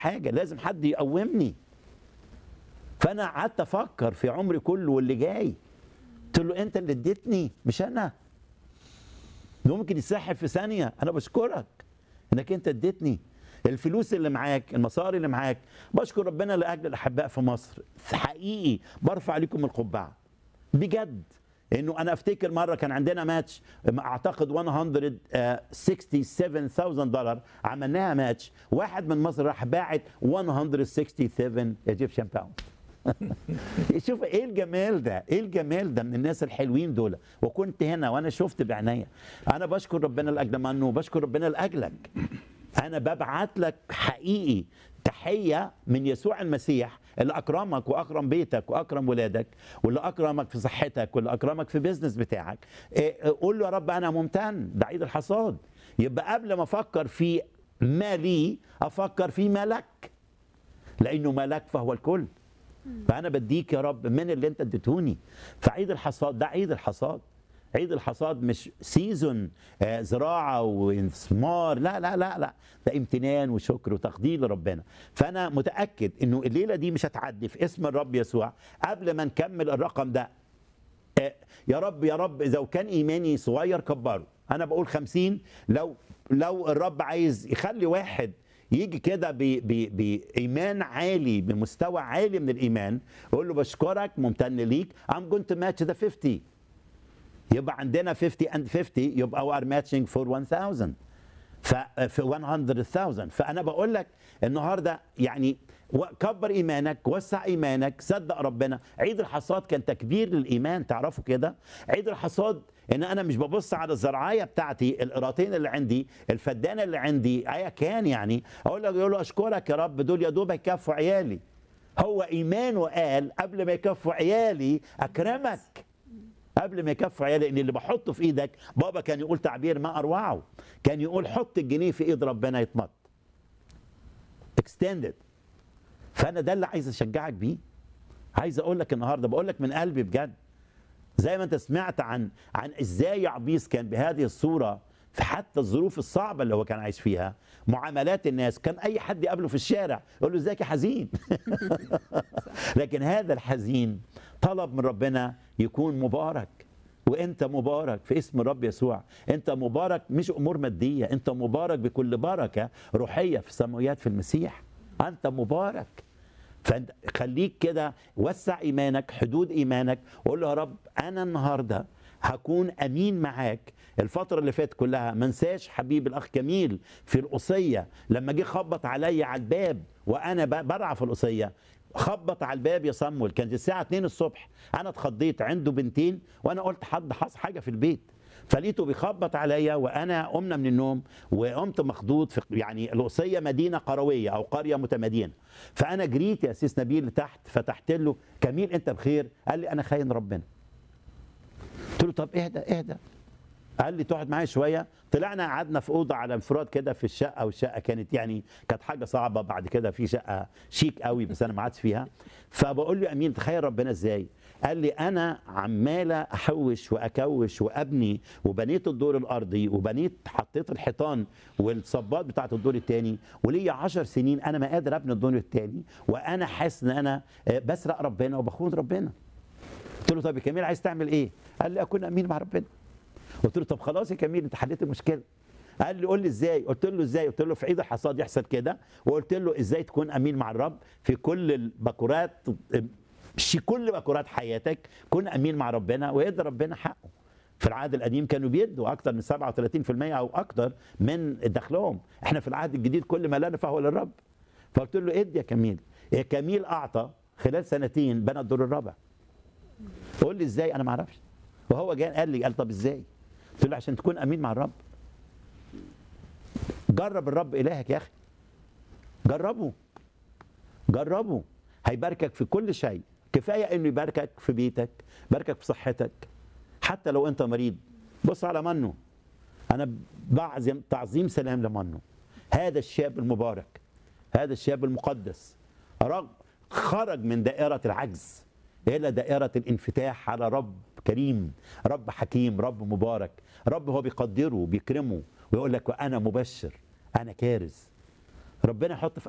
حاجه لازم حد يقومني فانا قعدت افكر في عمري كله واللي جاي قلت له انت اللي اديتني مش انا ده ممكن يسحب في ثانيه انا بشكرك انك انت اديتني الفلوس اللي معاك المصاري اللي معاك بشكر ربنا لاجل الاحباء في مصر حقيقي برفع عليكم القبعه بجد انه انا افتكر مره كان عندنا ماتش اعتقد 167000 دولار عملناها ماتش واحد من مصر راح باعت 167 ايجيبشن باوند شوف ايه الجمال ده ايه الجمال ده من الناس الحلوين دول وكنت هنا وانا شفت بعينيا انا بشكر ربنا لاجل منه وبشكر ربنا لاجلك انا ببعت لك حقيقي تحيه من يسوع المسيح اللي اكرمك واكرم بيتك واكرم ولادك واللي اكرمك في صحتك واللي اكرمك في بيزنس بتاعك إيه، قول له يا رب انا ممتن ده عيد الحصاد يبقى قبل ما افكر في ما لي افكر في ما لك لانه ما لك فهو الكل فانا بديك يا رب من اللي انت اديتوني فعيد الحصاد ده عيد الحصاد عيد الحصاد مش سيزون آه، زراعه واستثمار لا لا لا لا ده امتنان وشكر وتقدير لربنا فانا متاكد انه الليله دي مش هتعدي في اسم الرب يسوع قبل ما نكمل الرقم ده آه، يا رب يا رب اذا كان ايماني صغير كبره انا بقول خمسين لو لو الرب عايز يخلي واحد يجي كده ب- ب- بايمان عالي بمستوى عالي من الايمان يقول له بشكرك ممتن ليك I'm going to match the 50 يبقى عندنا 50 and 50 يبقى we are matching for 1000 ف في 100000 فانا بقول لك النهارده يعني و- كبر ايمانك وسع ايمانك صدق ربنا عيد الحصاد كان تكبير للايمان تعرفوا كده عيد الحصاد ان انا مش ببص على الزرعايه بتاعتي القراطين اللي عندي الفدانه اللي عندي ايا كان يعني اقول له يقول له اشكرك يا رب دول يا دوب يكفوا عيالي هو ايمانه قال قبل ما يكفوا عيالي اكرمك قبل ما يكفوا عيالي ان اللي بحطه في ايدك بابا كان يقول تعبير ما اروعه كان يقول حط الجنيه في ايد ربنا يتمط اكستندد فانا ده اللي عايز اشجعك بيه عايز اقول لك النهارده بقول لك من قلبي بجد زي ما انت سمعت عن عن ازاي يعبيس كان بهذه الصوره في حتى الظروف الصعبه اللي هو كان عايش فيها معاملات الناس كان اي حد يقابله في الشارع يقول له ازيك يا حزين لكن هذا الحزين طلب من ربنا يكون مبارك وانت مبارك في اسم الرب يسوع انت مبارك مش امور ماديه انت مبارك بكل بركه روحيه في السماويات في المسيح انت مبارك فانت خليك كده وسع ايمانك حدود ايمانك وقول له يا رب انا النهارده هكون امين معاك الفتره اللي فاتت كلها ما انساش حبيب الاخ جميل في القصيه لما جه خبط عليا على الباب وانا ب- برع في القصيه خبط على الباب يا صمول كانت الساعه 2 الصبح انا اتخضيت عنده بنتين وانا قلت حد حصل حاجه في البيت فلقيته بيخبط عليا وانا قمنا من النوم وقمت مخضوض في يعني القصيه مدينه قرويه او قريه متمدينه فانا جريت يا سيس نبيل لتحت فتحت له كميل انت بخير قال لي انا خاين ربنا قلت له طب اهدى اهدى قال لي تقعد معايا شويه طلعنا قعدنا في اوضه على انفراد كده في الشقه والشقه كانت يعني كانت حاجه صعبه بعد كده في شقه شيك قوي بس انا ما عادش فيها فبقول له امين تخيل ربنا ازاي قال لي انا عماله احوش واكوش وابني وبنيت الدور الارضي وبنيت حطيت الحيطان والصبات بتاعت الدور الثاني وليا عشر سنين انا ما قادر ابني الدور الثاني وانا حاسس ان انا آه، بسرق ربنا وبخون ربنا قلت له طب يا كميل عايز تعمل ايه؟ قال لي اكون امين مع ربنا قلت له طب خلاص يا كميل انت حليت المشكله قال لي قول لي ازاي قلت له ازاي قلت له في عيد الحصاد يحصل كده وقلت له ازاي تكون امين مع الرب في كل البكورات في كل بكورات حياتك كن امين مع ربنا ويدي ربنا حقه في العهد القديم كانوا بيدوا اكتر من 37% او اكتر من دخلهم احنا في العهد الجديد كل ما لنا فهو للرب فقلت له ادي يا كميل يا كميل اعطى خلال سنتين بنى الدور الرابع قول لي ازاي انا ما اعرفش وهو جاي قال لي قال طب ازاي قلت له عشان تكون امين مع الرب جرب الرب الهك يا اخي جربه جربه هيباركك في كل شيء كفايه انه يباركك في بيتك يباركك في صحتك حتى لو انت مريض بص على منه انا بعظم تعظيم سلام لمنه هذا الشاب المبارك هذا الشاب المقدس رغم خرج من دائرة العجز إلى دائرة الانفتاح على رب كريم رب حكيم رب مبارك رب هو بيقدره وبيكرمه ويقول لك وأنا مبشر أنا كارز ربنا يحط في